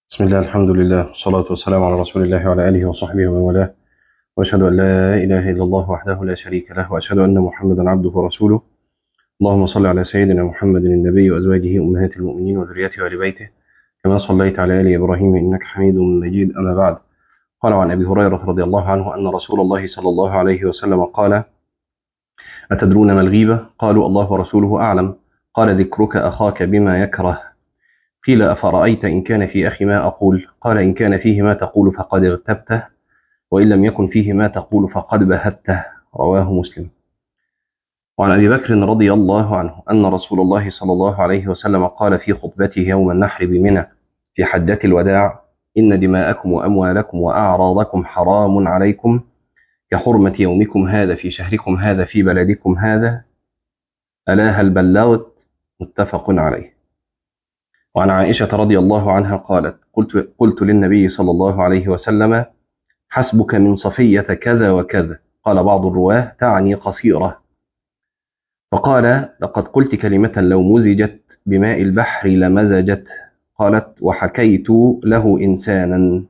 بسم الله الحمد لله والصلاة والسلام على رسول الله وعلى آله وصحبه ومن والاه وأشهد أن لا إله إلا الله وحده لا شريك له وأشهد أن محمدا عبده ورسوله اللهم صل على سيدنا محمد النبي وأزواجه أمهات المؤمنين وذريته وآل بيته كما صليت على آل إبراهيم إنك حميد مجيد أما بعد قال عن أبي هريرة رضي الله عنه أن رسول الله صلى الله عليه وسلم قال أتدرون ما الغيبة؟ قالوا الله ورسوله أعلم قال ذكرك أخاك بما يكره قيل أفرأيت إن كان في أخي ما أقول قال إن كان فيه ما تقول فقد اغتبته وإن لم يكن فيه ما تقول فقد بهته رواه مسلم وعن أبي بكر رضي الله عنه أن رسول الله صلى الله عليه وسلم قال في خطبته يوم النحر بمنى في حدة الوداع إن دماءكم وأموالكم وأعراضكم حرام عليكم كحرمة يومكم هذا في شهركم هذا في بلدكم هذا ألا هل بلغت متفق عليه وعن عائشة رضي الله عنها قالت قلت, قلت للنبي صلى الله عليه وسلم حسبك من صفية كذا وكذا قال بعض الرواه تعني قصيرة فقال لقد قلت كلمة لو مزجت بماء البحر لمزجت قالت وحكيت له إنسانا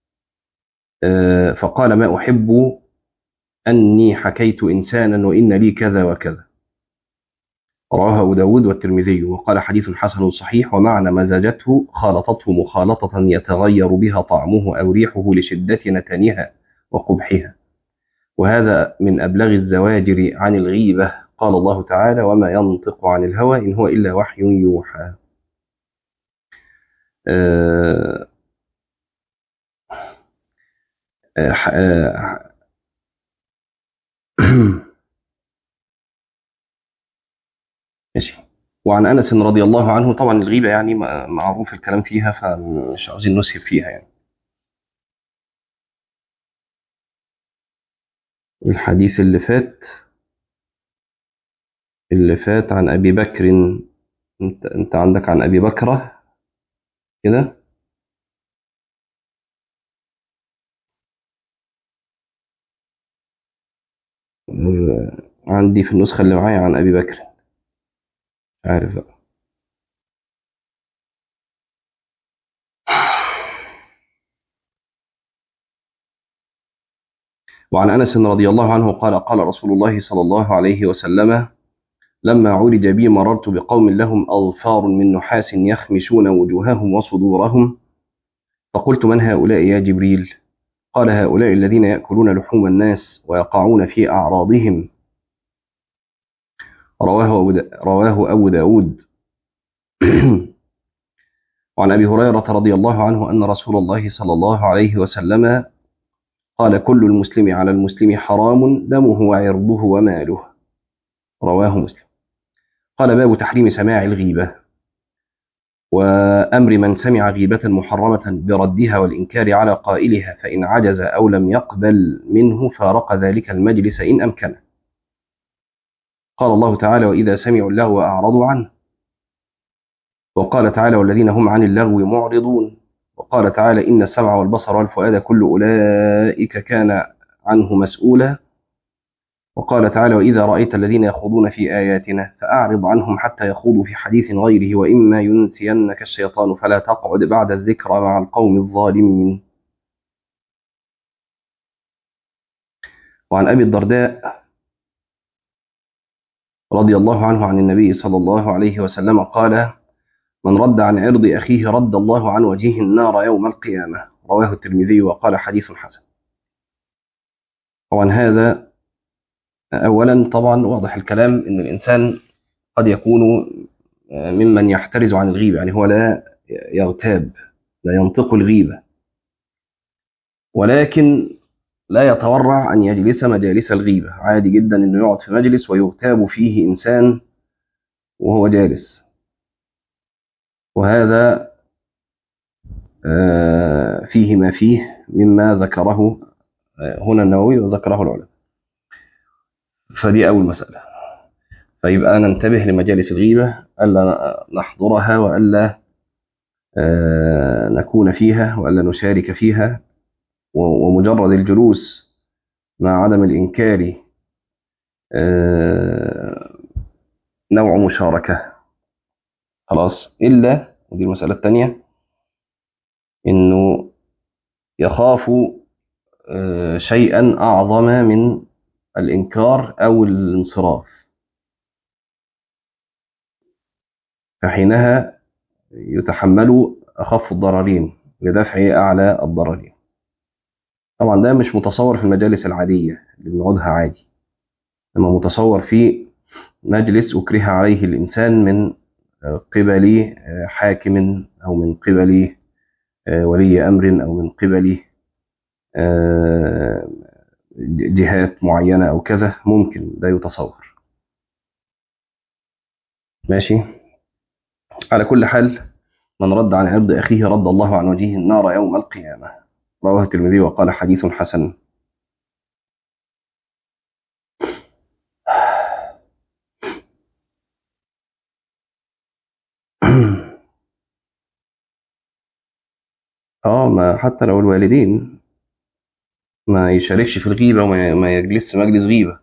فقال ما أحب أني حكيت إنسانا وإن لي كذا وكذا رواه أبو داود والترمذي وقال حديث حسن صحيح ومعنى مزجته خالطته مخالطة يتغير بها طعمه أو ريحه لشدة نتنها وقبحها وهذا من أبلغ الزواجر عن الغيبة قال الله تعالى وما ينطق عن الهوى إن هو إلا وحي يوحى أه أه ماشي وعن انس رضي الله عنه طبعا الغيبه يعني معروف الكلام فيها فمش عاوزين نسهب فيها يعني الحديث اللي فات اللي فات عن ابي بكر انت انت عندك عن ابي بكره كده عندي في النسخه اللي معايا عن ابي بكر عارف بقى وعن انس رضي الله عنه قال قال رسول الله صلى الله عليه وسلم لما عرج بي مررت بقوم لهم اظفار من نحاس يخمشون وجوههم وصدورهم فقلت من هؤلاء يا جبريل قال هؤلاء الذين ياكلون لحوم الناس ويقعون في اعراضهم رواه أبو, دا رواه أبو داود وعن أبي هريرة رضي الله عنه أن رسول الله صلى الله عليه وسلم قال كل المسلم على المسلم حرام دمه وعرضه وماله رواه مسلم قال باب تحريم سماع الغيبة وأمر من سمع غيبة محرمة بردها والإنكار على قائلها فإن عجز أو لم يقبل منه فارق ذلك المجلس إن أمكنه قال الله تعالى وإذا سمعوا اللغو أعرضوا عنه وقال تعالى والذين هم عن اللغو معرضون وقال تعالى إن السمع والبصر والفؤاد كل أولئك كان عنه مسؤولا وقال تعالى وإذا رأيت الذين يخوضون في آياتنا فأعرض عنهم حتى يخوضوا في حديث غيره وإما ينسينك الشيطان فلا تقعد بعد الذكرى مع القوم الظالمين وعن أبي الدرداء رضي الله عنه عن النبي صلى الله عليه وسلم قال من رد عن عرض أخيه رد الله عن وجهه النار يوم القيامة رواه الترمذي وقال حديث حسن طبعا هذا أولا طبعا واضح الكلام أن الإنسان قد يكون ممن يحترز عن الغيبة يعني هو لا يغتاب لا ينطق الغيبة ولكن لا يتورع أن يجلس مجالس الغيبة عادي جدا أنه يقعد في مجلس ويغتاب فيه إنسان وهو جالس وهذا فيه ما فيه مما ذكره هنا النووي وذكره العلماء فدي أول مسألة فيبقى ننتبه لمجالس الغيبة ألا نحضرها وألا نكون فيها وألا نشارك فيها ومجرد الجلوس مع عدم الإنكار نوع مشاركة خلاص إلا ودي المسألة الثانية إنه يخاف شيئا أعظم من الإنكار أو الانصراف فحينها يتحمل أخف الضررين لدفع أعلى الضررين طبعا ده مش متصور في المجالس العادية اللي بنقعدها عادي لما متصور في مجلس أكره عليه الإنسان من قبل حاكم أو من قبل ولي أمر أو من قبل جهات معينة أو كذا ممكن ده يتصور ماشي على كل حال من رد عن عرض أخيه رد الله عن وجهه النار يوم القيامة رواه الترمذي وقال حديث حسن اه ما حتى لو الوالدين ما يشاركش في الغيبة وما ما يجلس في مجلس غيبة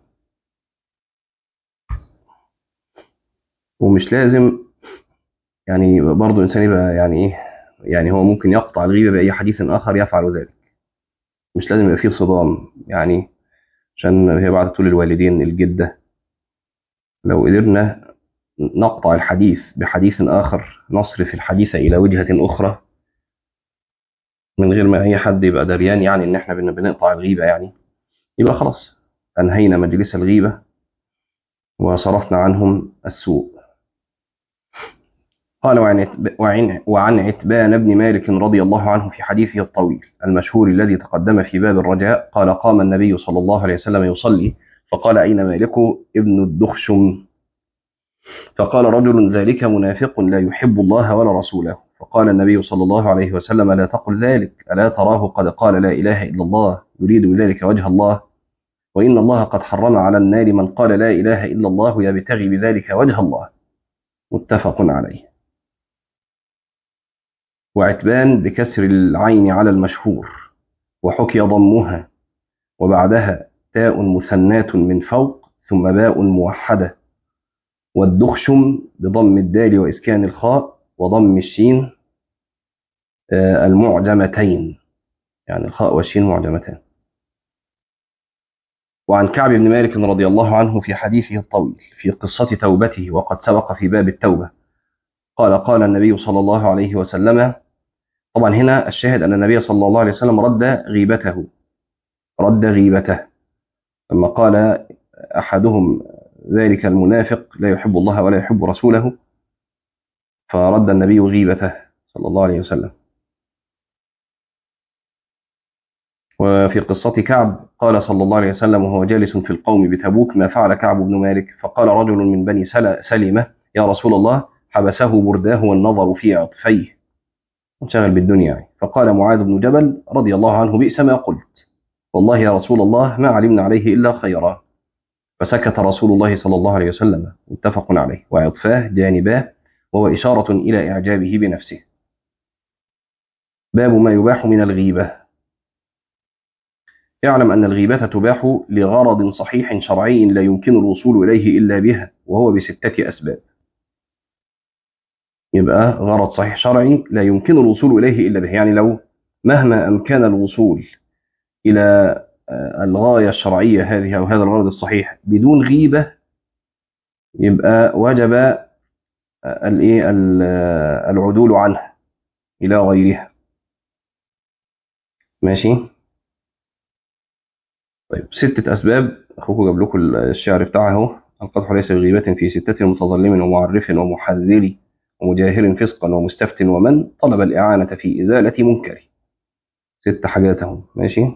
ومش لازم يعني برضه الإنسان يبقى يعني إيه يعني هو ممكن يقطع الغيبة بأي حديث آخر يفعل ذلك مش لازم يبقى فيه صدام يعني عشان هي بعد طول الوالدين الجدة لو قدرنا نقطع الحديث بحديث آخر نصرف الحديث إلى وجهة أخرى من غير ما أي حد يبقى دريان يعني إن إحنا بن- بنقطع الغيبة يعني يبقى خلاص أنهينا مجلس الغيبة وصرفنا عنهم السوء قال وعن عتب- وعن وعن عتبان بن مالك رضي الله عنه في حديثه الطويل المشهور الذي تقدم في باب الرجاء قال قام النبي صلى الله عليه وسلم يصلي فقال أين مالك ابن الدخشم فقال رجل ذلك منافق لا يحب الله ولا رسوله فقال النبي صلى الله عليه وسلم لا تقل ذلك ألا تراه قد قال لا إله إلا الله يريد بذلك وجه الله وإن الله قد حرم على النار من قال لا إله إلا الله يبتغي بذلك وجه الله متفق عليه وعتبان بكسر العين على المشهور وحكي ضمها وبعدها تاء مثناة من فوق ثم باء موحدة والدخشم بضم الدال وإسكان الخاء وضم الشين آه، المعجمتين يعني الخاء والشين معجمتان وعن كعب بن مالك رضي الله عنه في حديثه الطويل في قصة توبته وقد سبق في باب التوبة قال قال النبي صلى الله عليه وسلم طبعا هنا الشاهد أن النبي صلى الله عليه وسلم رد غيبته رد غيبته لما قال أحدهم ذلك المنافق لا يحب الله ولا يحب رسوله فرد النبي غيبته صلى الله عليه وسلم وفي قصة كعب قال صلى الله عليه وسلم وهو جالس في القوم بتبوك ما فعل كعب بن مالك فقال رجل من بني سل- سلمة يا رسول الله حبسه برداه والنظر في عطفيه انشغل بالدنيا يعني. فقال معاذ بن جبل رضي الله عنه بئس ما قلت والله يا رسول الله ما علمنا عليه إلا خيرا فسكت رسول الله صلى الله عليه وسلم متفق عليه وعطفاه جانباه وهو إشارة إلى إعجابه بنفسه باب ما يباح من الغيبة اعلم أن الغيبة تباح لغرض صحيح شرعي لا يمكن الوصول إليه إلا بها وهو بستة أسباب يبقى غرض صحيح شرعي لا يمكن الوصول إليه إلا به يعني لو مهما أمكن الوصول إلى آه، الغاية الشرعية هذه أو هذا الغرض الصحيح بدون غيبة يبقى وجب آه، الإيه ال- آه، العدول عنه إلى غيرها ماشي طيب ستة أسباب أخوكم جاب لكم الشعر بتاعه اهو القدح ليس بغيبة في ستة متظلم ومعرف ومحذر ومجاهر فسقا ومستفت ومن طلب الإعانة في إزالة منكر ست حاجات اهو ماشي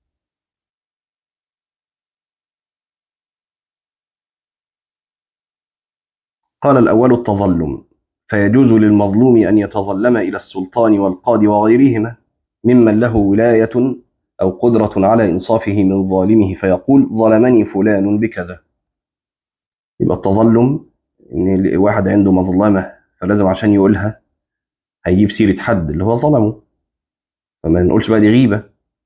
قال الأول التظلم فيجوز للمظلوم أن يتظلم إلى السلطان والقاضي وغيرهما ممن له ولاية أو قدرة على إنصافه من ظالمه فيقول ظلمني فلان بكذا يبقى التظلم إن واحد عنده مظلمة فلازم عشان يقولها هيجيب سيرة حد اللي هو ظلمه فما نقولش بقى دي غيبة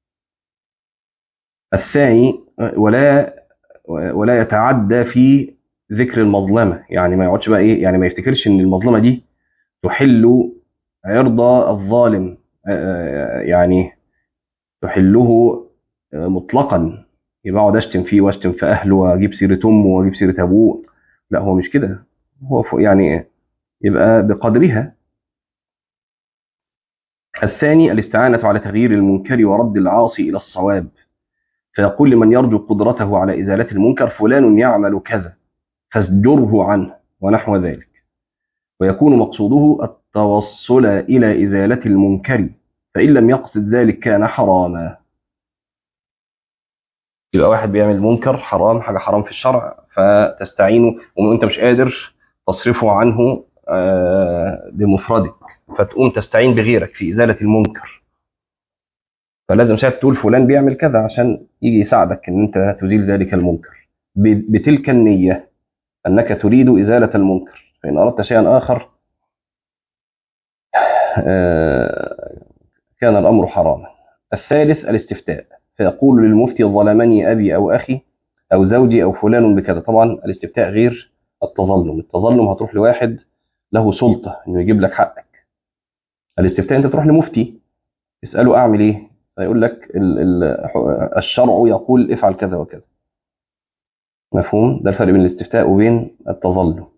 الثاني ولا ولا يتعدى في ذكر المظلمة يعني ما يقعدش بقى إيه يعني ما يفتكرش إن المظلمة دي تحل عرض الظالم آه، يعني تحله آه، مطلقا يبقى اقعد اشتم فيه واشتم في اهله واجيب سيره امه واجيب سيره ابوه لا هو مش كده هو ف- يعني يبقى بقدرها الثاني الاستعانة على تغيير المنكر ورد العاصي إلى الصواب فيقول لمن يرجو قدرته على إزالة المنكر فلان يعمل كذا فازجره عنه ونحو ذلك ويكون مقصوده التوصل إلى إزالة المنكر فإن لم يقصد ذلك كان حراما يبقى واحد بيعمل منكر حرام حاجة حرام في الشرع فتستعينه وانت مش قادر تصرفه عنه آه، بمفردك فتقوم تستعين بغيرك في إزالة المنكر فلازم شايف تقول فلان بيعمل كذا عشان يجي يساعدك ان انت تزيل ذلك المنكر ب- بتلك النية انك تريد ازالة المنكر فان اردت شيئا اخر آه، كان الامر حراما الثالث الاستفتاء فيقول للمفتي ظلمني ابي او اخي او زوجي او فلان بكذا طبعا الاستفتاء غير التظلم التظلم هتروح لواحد له سلطة انه يجيب لك حقك الاستفتاء انت تروح لمفتي تسأله اعمل ايه فيقول لك ال- ال- الشرع يقول افعل كذا وكذا مفهوم ده الفرق بين الاستفتاء وبين التظلم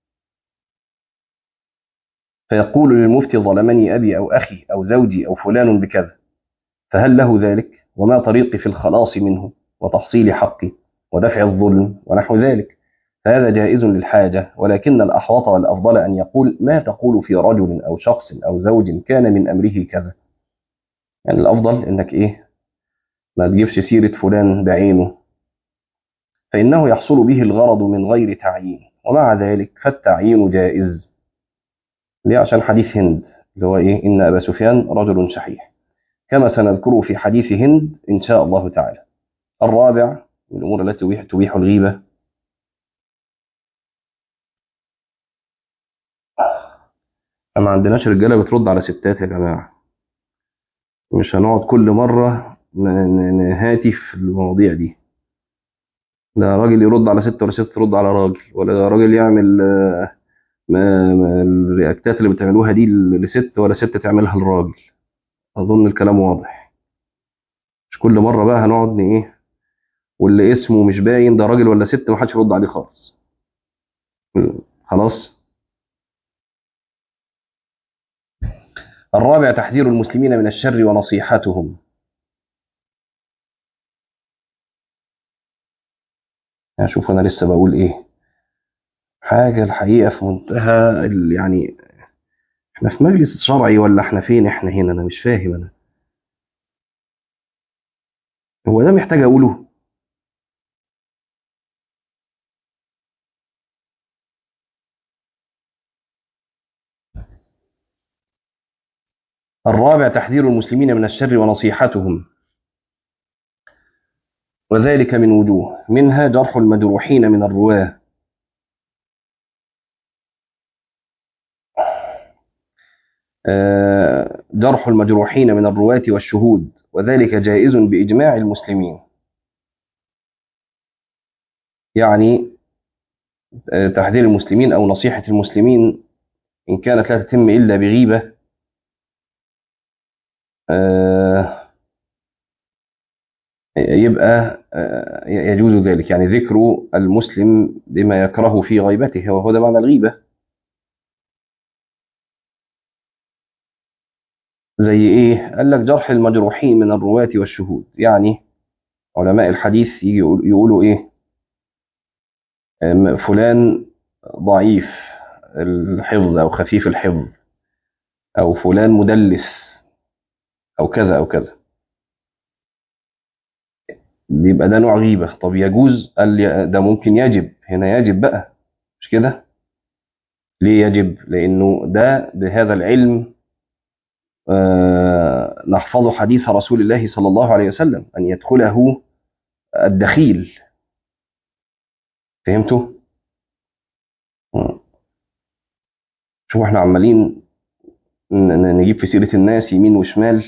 فيقول للمفتي ظلمني ابي او اخي او زوجي او فلان بكذا فهل له ذلك وما طريقي في الخلاص منه وتحصيل حقي ودفع الظلم ونحو ذلك فهذا جائز للحاجة ولكن الأحوط والأفضل أن يقول ما تقول في رجل أو شخص أو زوج كان من أمره كذا يعني الأفضل إنك إيه ما تجيبش سيرة فلان بعينه فإنه يحصل به الغرض من غير تعيين ومع ذلك فالتعيين جائز ليه عشان حديث هند اللي هو إيه إن أبا سفيان رجل شحيح كما سنذكره في حديث هند إن شاء الله تعالى الرابع من الأمور التي تبيح, تبيح الغيبة ما عندناش رجالة بترد على ستات يا جماعة مش هنقعد كل مرة ن- ن- نهاتي في المواضيع دي لا راجل يرد على ست ولا ست ترد على راجل ولا راجل يعمل آه، ما ما الرياكتات اللي بتعملوها دي لست ولا ست تعملها لراجل أظن الكلام واضح مش كل مرة بقى هنقعد ن- إيه واللي اسمه مش باين ده راجل ولا ست محدش يرد عليه خالص خلاص الرابع تحذير المسلمين من الشر ونصيحتهم يعني شوف أنا لسه بقول إيه حاجة الحقيقة في منتهى ال- يعني احنا في مجلس شرعي ولا احنا فين احنا هنا انا مش فاهم انا هو ده محتاج اقوله الرابع تحذير المسلمين من الشر ونصيحتهم وذلك من وجوه منها جرح المجروحين من الرواه آه، جرح المجروحين من الرواة والشهود وذلك جائز بإجماع المسلمين يعني آه، تحذير المسلمين أو نصيحة المسلمين إن كانت لا تتم إلا بغيبة آه، يبقى آه، يجوز ذلك يعني ذكر المسلم بما يكره في غيبته وهو ده معنى الغيبة زي إيه؟ قال لك جرح المجروحين من الرواة والشهود يعني علماء الحديث يجي يقول- يقولوا إيه أم، فلان ضعيف الحفظ أو خفيف الحفظ أو فلان مدلس أو كذا أو كذا بيبقى ده نوع غيبة طب يجوز قال لي ده ممكن يجب هنا يجب بقى مش كده ليه يجب لأنه ده بهذا العلم آه، نحفظ حديث رسول الله صلى الله عليه وسلم أن يدخله الدخيل فهمتوا؟ مم. شوف احنا عمالين ن- ن- نجيب في سيرة الناس يمين وشمال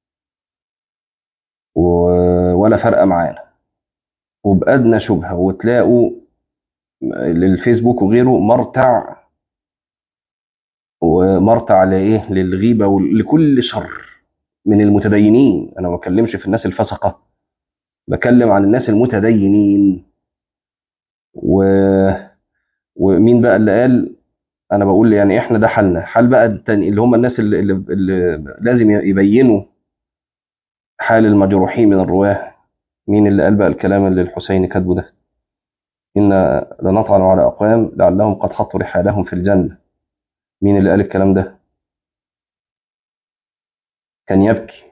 و- ولا فرق معانا وبأدنى شبهة وتلاقوا للفيسبوك وغيره مرتع ومرتع لإيه للغيبة ولكل شر من المتدينين انا ما بتكلمش في الناس الفسقه بكلم عن الناس المتدينين و... ومين بقى اللي قال انا بقول يعني احنا ده حالنا حال بقى التاني اللي هم الناس اللي, اللي, اللي لازم يبينوا حال المجروحين من الرواه مين اللي قال بقى الكلام اللي الحسين كاتبه ده إن لنطعن على أقوام لعلهم قد حطوا رحالهم في الجنة مين اللي قال الكلام ده كان يبكي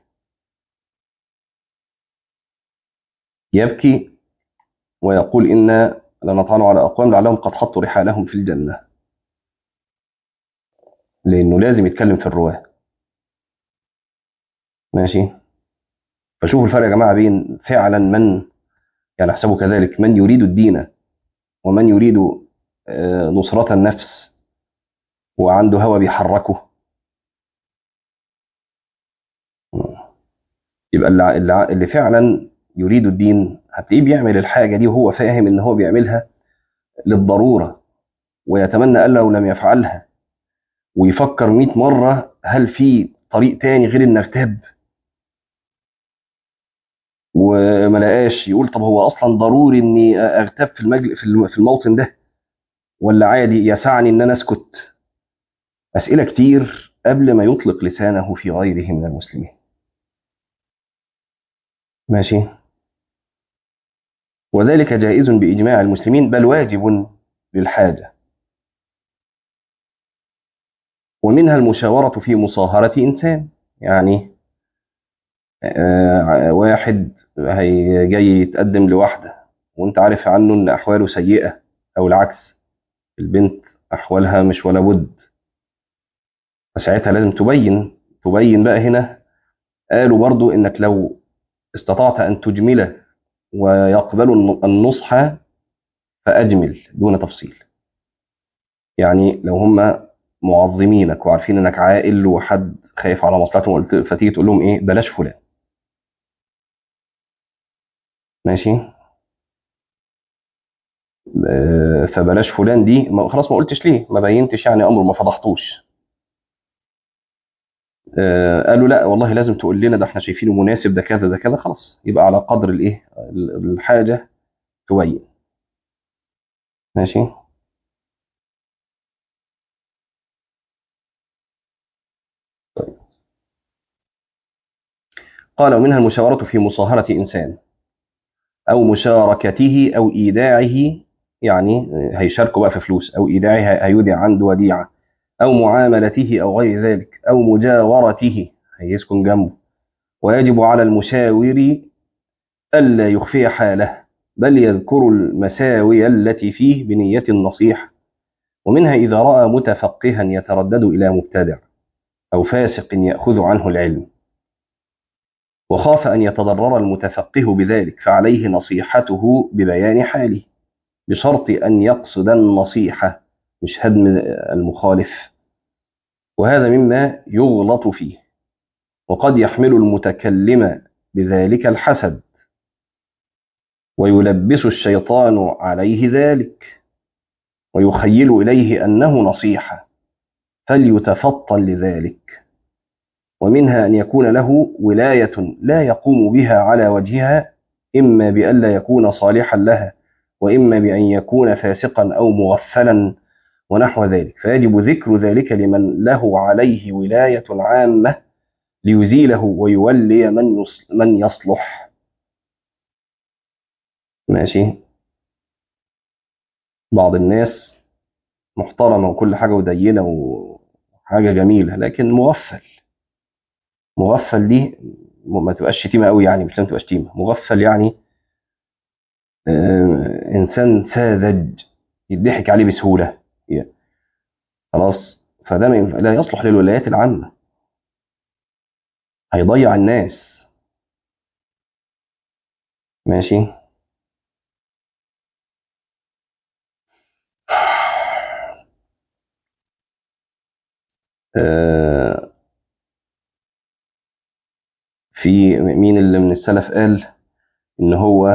يبكي ويقول إن لنطعن على أقوام لعلهم قد حطوا رحالهم في الجنة لأنه لازم يتكلم في الرواة ماشي فشوفوا الفرق يا جماعة بين فعلا من يعني احسبوا كذلك من يريد الدين ومن يريد نصرة النفس وعنده هوى بيحركه يبقى اللي, اللي فعلا يريد الدين هتلاقيه بيعمل الحاجة دي وهو فاهم ان هو بيعملها للضرورة ويتمنى ألا لو لم يفعلها ويفكر مئة مرة هل في طريق تاني غير ان اغتاب وما لقاش يقول طب هو اصلا ضروري اني اغتاب في المجل في الموطن ده ولا عادي يسعني ان انا اسكت اسئله كتير قبل ما يطلق لسانه في غيره من المسلمين ماشي وذلك جائز باجماع المسلمين بل واجب للحاجه ومنها المشاوره في مصاهره انسان يعني آه واحد هي جاي يتقدم لواحدة وانت عارف عنه ان احواله سيئة او العكس البنت احوالها مش ولا بد فساعتها لازم تبين تبين بقى هنا قالوا برضو انك لو استطعت ان تجمله ويقبلوا النصح فاجمل دون تفصيل يعني لو هم معظمينك وعارفين انك عاقل وحد خايف على مصلحتهم فتيجي تقول لهم ايه بلاش فلان ماشي فبلاش فلان دي خلاص ما قلتش ليه ما بينتش يعني امر ما فضحتوش قالوا لا والله لازم تقول لنا ده احنا شايفينه مناسب ده كذا ده كذا خلاص يبقى على قدر الايه الحاجه تبين ماشي طيب قال ومنها المشاورة في مصاهرة إنسان أو مشاركته أو إيداعه يعني هيشاركوا بقى في فلوس أو إيداعه هيودع عنده وديعة أو معاملته أو غير ذلك أو مجاورته هيسكن جنبه ويجب على المشاور ألا يخفي حاله بل يذكر المساوي التي فيه بنية النصيحة ومنها إذا رأى متفقها يتردد إلى مبتدع أو فاسق يأخذ عنه العلم وخاف أن يتضرر المتفقه بذلك فعليه نصيحته ببيان حاله بشرط أن يقصد النصيحة مش هدم المخالف وهذا مما يغلط فيه وقد يحمل المتكلم بذلك الحسد ويلبس الشيطان عليه ذلك ويخيل إليه أنه نصيحة فليتفطن لذلك ومنها أن يكون له ولاية لا يقوم بها على وجهها إما بألا يكون صالحا لها وإما بأن يكون فاسقا أو مغفلا ونحو ذلك فيجب ذكر ذلك لمن له عليه ولاية عامة ليزيله ويولي من من يصلح ماشي بعض الناس محترمة وكل حاجة ودينة وحاجة جميلة لكن مغفل مغفل دي ما تبقاش شتيمة قوي يعني مش لازم تبقى شتيمة مغفل يعني آه إنسان ساذج يضحك عليه بسهولة يعني خلاص فده لا يصلح للولايات العامة هيضيع الناس ماشي آه في مين اللي من السلف قال ان هو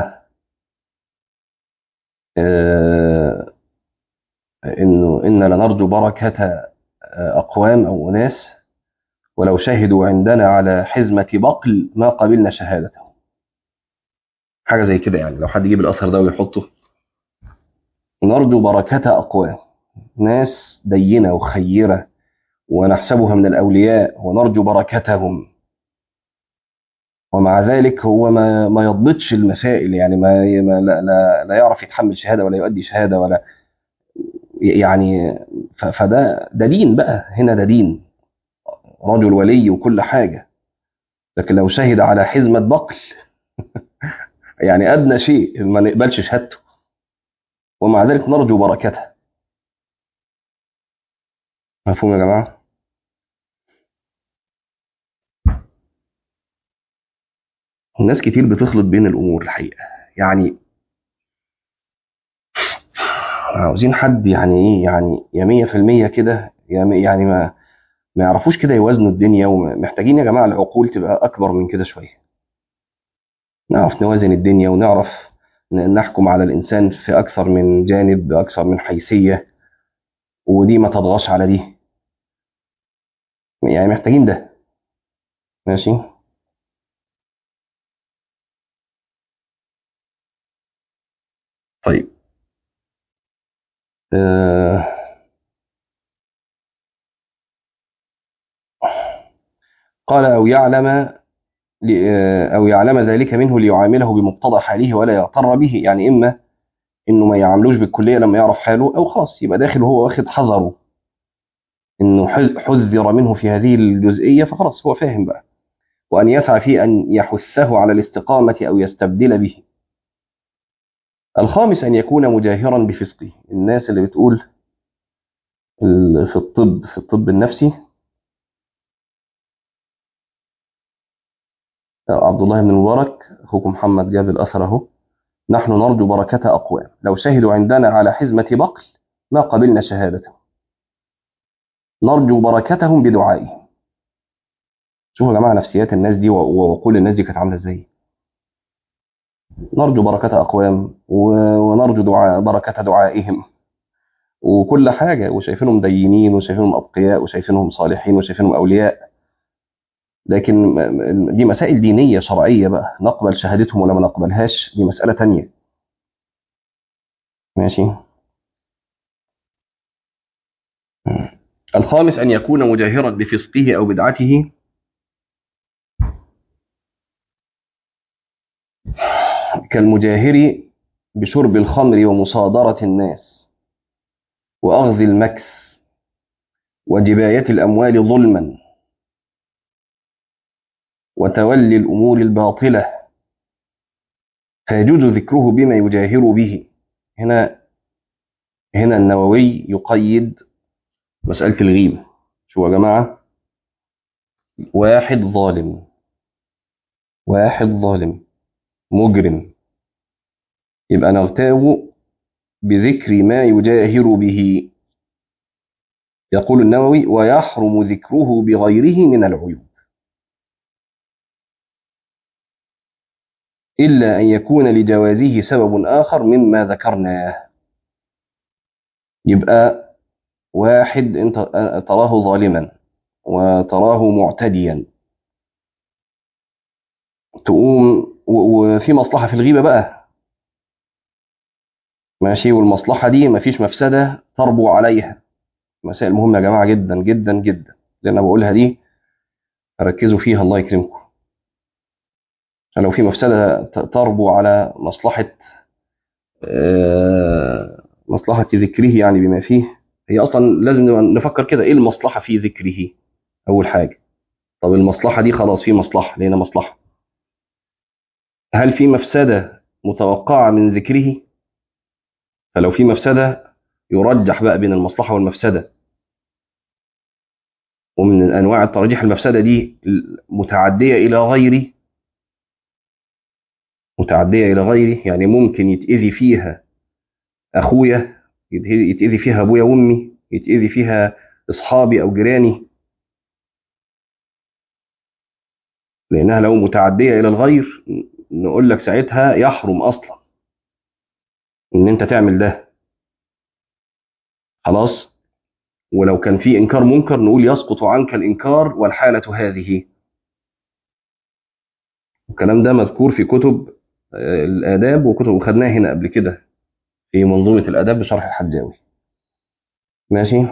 آه انه ان لنرجو بركه اقوام او اناس ولو شهدوا عندنا على حزمة بقل ما قبلنا شهادته حاجة زي كده يعني لو حد يجيب الأثر ده ويحطه نرجو بركة أقوام ناس دينة وخيرة ونحسبها من الأولياء ونرجو بركتهم ومع ذلك هو ما ما يضبطش المسائل يعني ما, ما لا, لا, لا يعرف يتحمل شهادة ولا يؤدي شهادة ولا يعني فده ده دين بقى هنا ده دين رجل ولي وكل حاجة لكن لو شهد على حزمة بقل يعني أدنى شيء ما نقبلش شهادته ومع ذلك نرجو بركته مفهوم يا جماعة الناس كتير بتخلط بين الأمور الحقيقة يعني عاوزين حد يعني ايه يعني يا مية في المية كده يعني ما ما يعرفوش كده يوازنوا الدنيا ومحتاجين يا جماعة العقول تبقى أكبر من كده شوية نعرف نوازن الدنيا ونعرف نحكم على الإنسان في أكثر من جانب بأكثر من حيثية ودي ما تضغطش على دي يعني محتاجين ده ماشي طيب آه قال أو يعلم أو يعلم ذلك منه ليعامله بمقتضى حاله ولا يغتر به يعني إما إنه ما يعاملوش بالكلية لما يعرف حاله أو خلاص يبقى داخل وهو واخد حذره إنه حذر منه في هذه الجزئية فخلاص هو فاهم بقى وأن يسعى في أن يحثه على الاستقامة أو يستبدل به الخامس أن يكون مجاهرا بفسقه الناس اللي بتقول في الطب في الطب النفسي عبد الله بن المبارك أخوكم محمد جاب الأثر أهو نحن نرجو بركة أقوام لو شهدوا عندنا على حزمة بقل ما قبلنا شهادتهم نرجو بركتهم بدعائهم شوفوا يا جماعة نفسيات الناس دي وعقول الناس دي كانت عاملة ازاي نرجو بركة أقوام ونرجو دعاء بركة دعائهم وكل حاجة وشايفينهم دينين وشايفينهم أبقياء وشايفينهم صالحين وشايفينهم أولياء لكن دي مسائل دينية شرعية بقى نقبل شهادتهم ولا ما نقبلهاش دي مسألة تانية ماشي الخامس أن يكون مجاهرا بفسقه أو بدعته كالمجاهر بشرب الخمر ومصادرة الناس وأخذ المكس وجباية الأموال ظلما وتولي الأمور الباطلة فيجوز ذكره بما يجاهر به هنا هنا النووي يقيد مسألة الغيبة شو يا جماعة واحد ظالم واحد ظالم مجرم يبقى نغتاب بذكر ما يجاهر به يقول النووي ويحرم ذكره بغيره من العيوب إلا أن يكون لجوازه سبب آخر مما ذكرناه يبقى واحد انت تراه ظالما وتراه معتديا تقوم وفي مصلحة في الغيبة بقى ماشي والمصلحة دي مفيش مفسدة تربو عليها مسائل مهمة يا جماعة جدا جدا جدا اللي أنا بقولها دي ركزوا فيها الله يكرمكم عشان لو في مفسدة تربو على مصلحة مصلحة ذكره يعني بما فيه هي أصلا لازم نفكر كده إيه المصلحة في ذكره أول حاجة طب المصلحة دي خلاص في مصلحة لقينا مصلحة هل في مفسدة متوقعة من ذكره فلو في مفسدة يرجح بقى بين المصلحة والمفسدة ومن أنواع الترجيح المفسدة دي متعدية إلى غيره متعدية إلى غيره يعني ممكن يتأذي فيها أخويا يتأذي فيها أبويا وأمي يتأذي فيها أصحابي أو جيراني لأنها لو متعدية إلى الغير نقول لك ساعتها يحرم أصلا إن أنت تعمل ده خلاص ولو كان في إنكار منكر نقول يسقط عنك الإنكار والحالة هذه الكلام ده مذكور في كتب آه، الآداب وكتب وخدناها هنا قبل كده في منظومة الآداب بشرح الحجاوي ماشي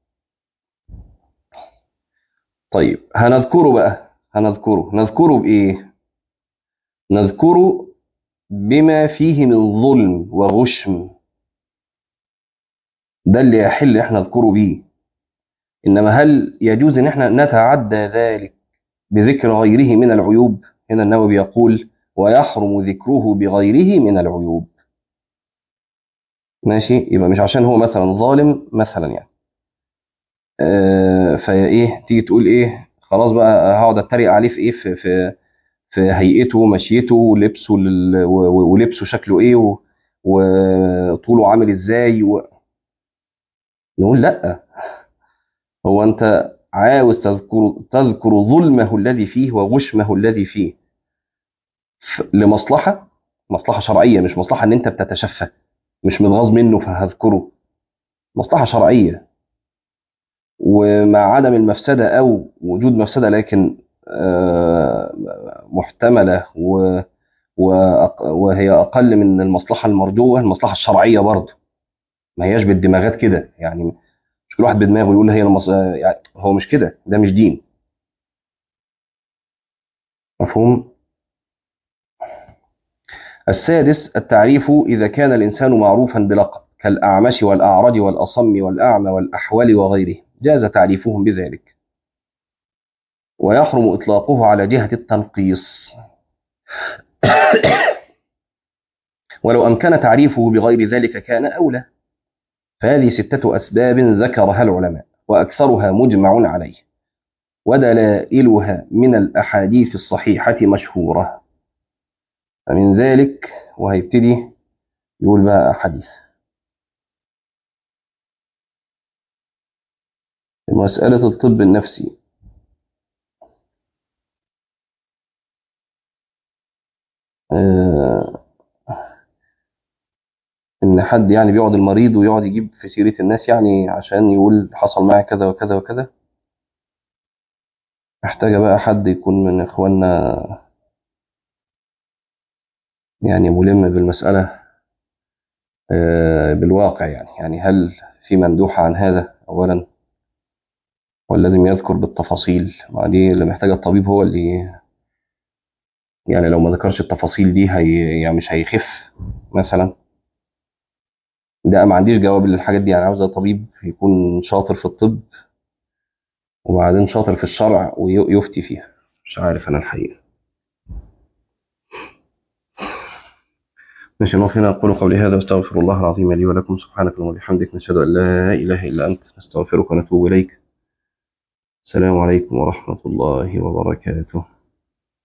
طيب هنذكره بقى هنذكره نذكره بإيه نذكره بما فيه من ظلم وغشم ده اللي يحل احنا نذكره بيه انما هل يجوز ان احنا نتعدى ذلك بذكر غيره من العيوب هنا النووي يقول ويحرم ذكره بغيره من العيوب ماشي يبقى مش عشان هو مثلا ظالم مثلا يعني آه فيا ايه تيجي تقول ايه خلاص بقى هقعد اتريق عليه في ايه في في في هيئته مشيته ولبسه لل- و- و- ولبسه شكله ايه و- وطوله عامل ازاي و... نقول لا هو انت عاوز تذكر تذكر ظلمه الذي فيه وغشمه الذي فيه ف- لمصلحه مصلحه شرعيه مش مصلحه ان انت بتتشفى مش متغاظ منه فهذكره مصلحه شرعيه ومع عدم المفسده او وجود مفسده لكن آه، محتمله و وأق- وهي اقل من المصلحه المرجوه المصلحه الشرعيه برضه ما هياش بالدماغات كده يعني مش كل واحد بدماغه يقول هي المص... يعني هو مش كده ده مش دين مفهوم السادس التعريف إذا كان الإنسان معروفا بلقب كالأعمش والأعرج والأصم والأعمى والأحول وغيره جاز تعريفهم بذلك ويحرم إطلاقه على جهة التنقيص ولو أمكن تعريفه بغير ذلك كان أولى فهذه ستة أسباب ذكرها العلماء وأكثرها مجمع عليه ودلائلها من الأحاديث الصحيحة مشهورة فمن ذلك وهيبتدي يقول بقى حديث مسألة الطب النفسي آه، إن حد يعني بيقعد المريض ويقعد يجيب في سيرة الناس يعني عشان يقول حصل معي كذا وكذا وكذا محتاجة بقى حد يكون من إخواننا يعني ملم بالمسألة آه، بالواقع يعني يعني هل في مندوحة عن هذا أولا ولازم يذكر بالتفاصيل ما دي اللي محتاجة الطبيب هو اللي يعني لو ما ذكرش التفاصيل دي هي يعني مش هيخف مثلا ده ما عنديش جواب للحاجات دي يعني عاوزة طبيب يكون شاطر في الطب وبعدين شاطر في الشرع ويفتي فيها مش عارف أنا الحقيقة ماشي نقف هنا أقول قولي هذا واستغفر الله العظيم لي ولكم سبحانك اللهم وبحمدك نشهد أن لا إله إلا أنت نستغفرك ونتوب إليك السلام عليكم ورحمة الله وبركاته